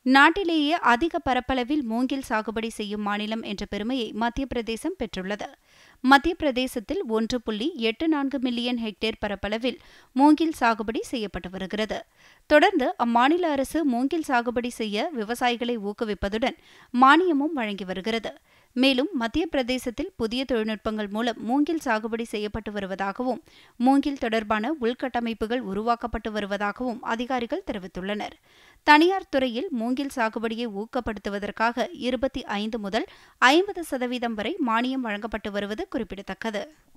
நாட்டிலேயே அதிக பரப்பளவில் மூங்கில் சாகுபடி செய்யும் மாநிலம் என்ற பெருமையை மத்திய பிரதேசம் பெற்றுள்ளது மத்திய பிரதேசத்தில் ஒன்று புள்ளி எட்டு நான்கு மில்லியன் ஹெக்டேர் பரப்பளவில் மூங்கில் சாகுபடி செய்யப்பட்டு வருகிறது தொடர்ந்து அம்மாநில அரசு மூங்கில் சாகுபடி செய்ய விவசாயிகளை ஊக்குவிப்பதுடன் மானியமும் வழங்கி வருகிறது மேலும் மத்திய பிரதேசத்தில் புதிய தொழில்நுட்பங்கள் மூலம் மூங்கில் சாகுபடி செய்யப்பட்டு வருவதாகவும் மூங்கில் தொடர்பான உள்கட்டமைப்புகள் உருவாக்கப்பட்டு வருவதாகவும் அதிகாரிகள் தெரிவித்துள்ளனர் தனியார் துறையில் மூங்கில் சாகுபடியை ஊக்கப்படுத்துவதற்காக இருபத்தி ஐந்து முதல் ஐம்பது சதவீதம் வரை மானியம் வழங்கப்பட்டு வருவது குறிப்பிடத்தக்கது